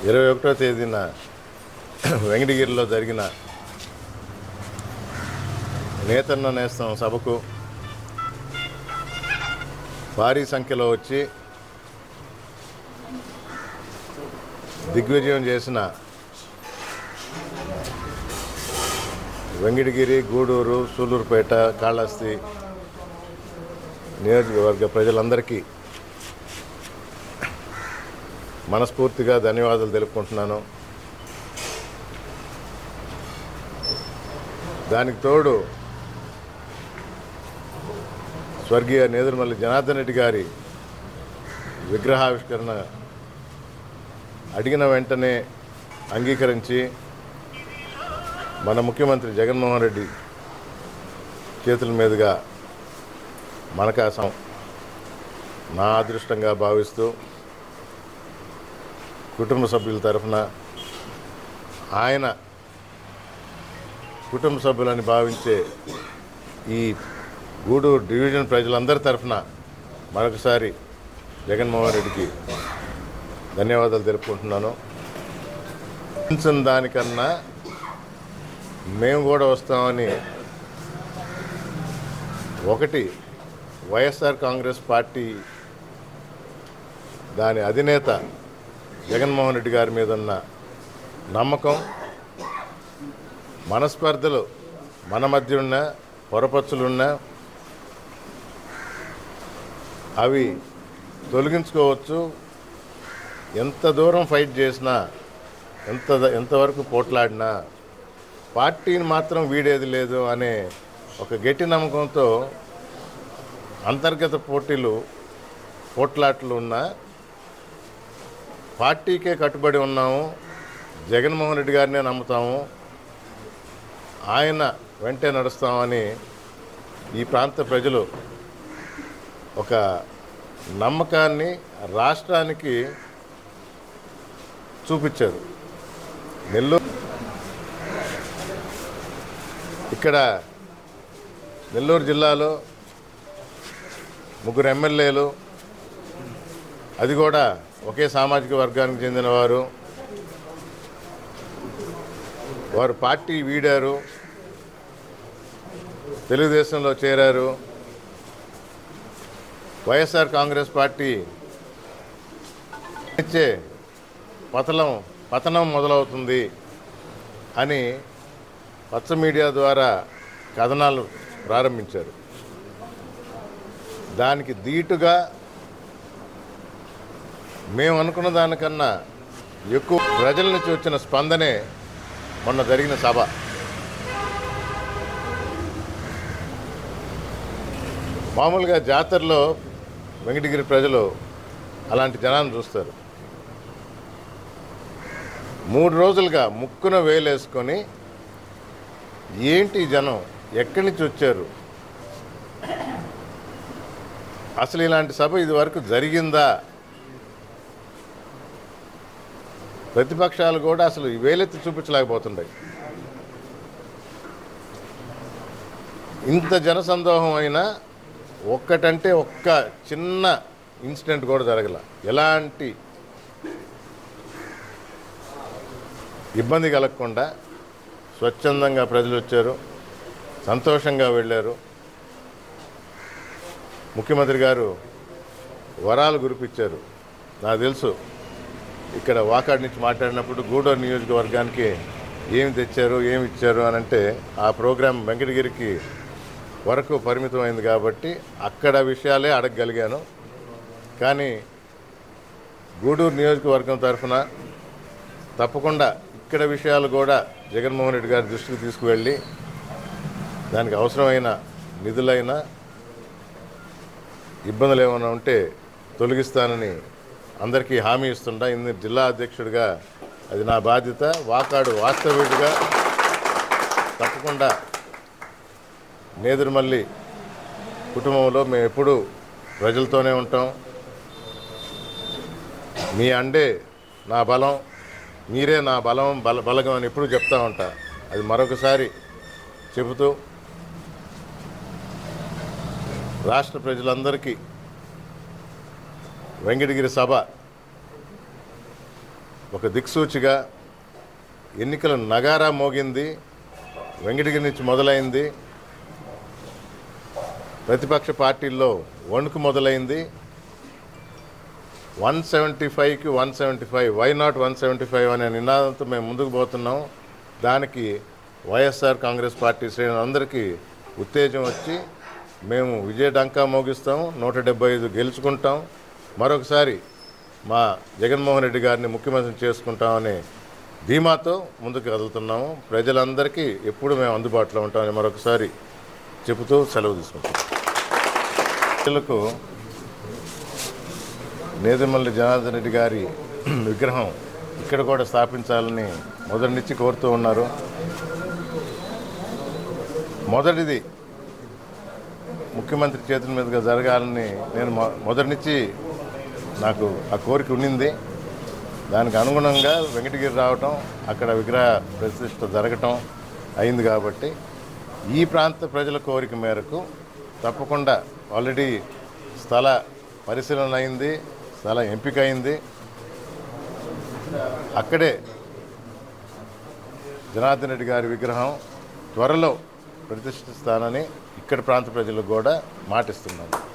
ఇరవై ఒకటో తేదీన వెంకటగిరిలో జరిగిన నేతన్న నేస్తం సభకు భారీ సంఖ్యలో వచ్చి దిగ్విజయం చేసిన వెంకటగిరి గూడూరు సూలూరుపేట కాళహస్తి నియోజకవర్గ ప్రజలందరికీ మనస్ఫూర్తిగా ధన్యవాదాలు తెలుపుకుంటున్నాను దానికి తోడు స్వర్గీయ నేదురుమల్లి జనార్దన్ రెడ్డి గారి విగ్రహావిష్కరణ అడిగిన వెంటనే అంగీకరించి మన ముఖ్యమంత్రి జగన్మోహన్ రెడ్డి చేతుల మీదుగా మనకాసం నా అదృష్టంగా భావిస్తూ కుటుంబ సభ్యుల తరఫున ఆయన కుటుంబ సభ్యులని భావించే ఈ గూడూరు డివిజన్ ప్రజలందరి తరఫున మరొకసారి జగన్మోహన్ రెడ్డికి ధన్యవాదాలు తెలుపుకుంటున్నాను ఊహించిన దానికన్నా మేము కూడా వస్తామని ఒకటి వైఎస్ఆర్ కాంగ్రెస్ పార్టీ దాని అధినేత జగన్మోహన్ రెడ్డి గారి మీద ఉన్న నమ్మకం మనస్పర్ధలు మన మధ్య ఉన్న పొరపచ్చులున్నా అవి తొలగించుకోవచ్చు ఎంత దూరం ఫైట్ చేసినా ఎంత ఎంతవరకు పోట్లాడినా పార్టీని మాత్రం వీడేది లేదు అనే ఒక గట్టి నమ్మకంతో అంతర్గత పోటీలు పోట్లాట్లు ఉన్నా పార్టీకే కట్టుబడి ఉన్నాము జగన్మోహన్ రెడ్డి గారినే నమ్ముతాము ఆయన వెంటే నడుస్తామని ఈ ప్రాంత ప్రజలు ఒక నమ్మకాన్ని రాష్ట్రానికి చూపించారు నెల్లూరు ఇక్కడ నెల్లూరు జిల్లాలో ముగ్గురు ఎమ్మెల్యేలు అది కూడా ఒకే సామాజిక వర్గానికి చెందినవారు వారు పార్టీ వీడారు తెలుగుదేశంలో చేరారు వైఎస్ఆర్ కాంగ్రెస్ పార్టీ ఇచ్చే పతనం పతనం మొదలవుతుంది అని పచ్చ మీడియా ద్వారా కథనాలు ప్రారంభించారు దానికి ధీటుగా మేము అనుకున్న దానికన్నా ఎక్కువ ప్రజల నుంచి వచ్చిన స్పందనే మొన్న జరిగిన సభ మామూలుగా జాతరలో వెంకటగిరి ప్రజలు అలాంటి జనాన్ని చూస్తారు మూడు రోజులుగా ముక్కున వేలేసుకొని ఏంటి ఈ జనం ఎక్కడి నుంచి వచ్చారు అసలు ఇలాంటి సభ ఇది వరకు జరిగిందా ప్రతిపక్షాలు కూడా అసలు ఈ వేలెత్తి చూపించలేకపోతున్నాయి ఇంత జనసందోహం అయినా ఒక్కటంటే ఒక్క చిన్న ఇన్సిడెంట్ కూడా జరగల ఎలాంటి ఇబ్బంది కలగకుండా స్వచ్ఛందంగా ప్రజలు వచ్చారు సంతోషంగా వెళ్ళారు ముఖ్యమంత్రి గారు వరాలు కురిపించారు నాకు తెలుసు ఇక్కడ వాకాడ్ నుంచి మాట్లాడినప్పుడు గూడూరు నియోజకవర్గానికి ఏమి తెచ్చారు ఏమి ఇచ్చారు అని అంటే ఆ ప్రోగ్రాం వెంకటగిరికి వరకు పరిమితమైంది కాబట్టి అక్కడ విషయాలే అడగగలిగాను కానీ గూడూరు నియోజకవర్గం తరఫున తప్పకుండా ఇక్కడ విషయాలు కూడా జగన్మోహన్ రెడ్డి గారి దృష్టికి తీసుకువెళ్ళి దానికి అవసరమైన నిధులైనా ఇబ్బందులు ఏమైనా ఉంటే తొలగిస్తానని అందరికీ హామీ ఇస్తుంటా ఇందు జిల్లా అధ్యక్షుడిగా అది నా బాధ్యత వాకాడు వాస్తవికుడిగా తప్పకుండా నేదురుమల్లి కుటుంబంలో మేము ఎప్పుడూ ప్రజలతోనే ఉంటాం మీ అండే నా బలం మీరే నా బలం బల బలగం అని ఎప్పుడు చెప్తా ఉంటా అది మరొకసారి చెబుతూ రాష్ట్ర ప్రజలందరికీ వెంకటగిరి సభ ఒక దిక్సూచిగా ఎన్నికల నగారా మోగింది వెంకటగిరి నుంచి మొదలైంది ప్రతిపక్ష పార్టీల్లో వణుకు మొదలైంది వన్ సెవెంటీ ఫైవ్కి one seventy five why not one seventy five అనే నినాదంతో మేము ముందుకు పోతున్నాం దానికి వైఎస్ఆర్ కాంగ్రెస్ పార్టీ శ్రేణులందరికీ ఉత్తేజం వచ్చి మేము విజయ డంకా మోగిస్తాం నూట డెబ్బై ఐదు గెలుచుకుంటాం మరొకసారి మా జగన్మోహన్ రెడ్డి గారిని ముఖ్యమంత్రి చేసుకుంటామని ధీమాతో ముందుకు కదులుతున్నాము ప్రజలందరికీ ఎప్పుడు మేము అందుబాటులో ఉంటామని మరొకసారి చెబుతూ సెలవు తీసుకుంటాం ప్రజలకు నేదుమల్లి జనార్దన్ రెడ్డి గారి విగ్రహం ఇక్కడ కూడా స్థాపించాలని మొదటి నుంచి కోరుతూ ఉన్నారు మొదటిది ముఖ్యమంత్రి చేతుల మీదుగా జరగాలని నేను మొ- మొదటి నుంచి నాకు ఆ కోరిక ఉండింది దానికి అనుగుణంగా వెంకటగిరి రావటం అక్కడ విగ్రహ ప్రతిష్ట జరగటం అయింది కాబట్టి ఈ ప్రాంత ప్రజల కోరిక మేరకు తప్పకుండా ఆల్రెడీ స్థల పరిశీలన అయింది స్థల ఎంపిక అయింది అక్కడే జనార్దన్ రెడ్డి గారి విగ్రహం త్వరలో ప్రతిష్ఠిస్తానని ఇక్కడ ప్రాంత ప్రజలకు కూడా మాటిస్తున్నాను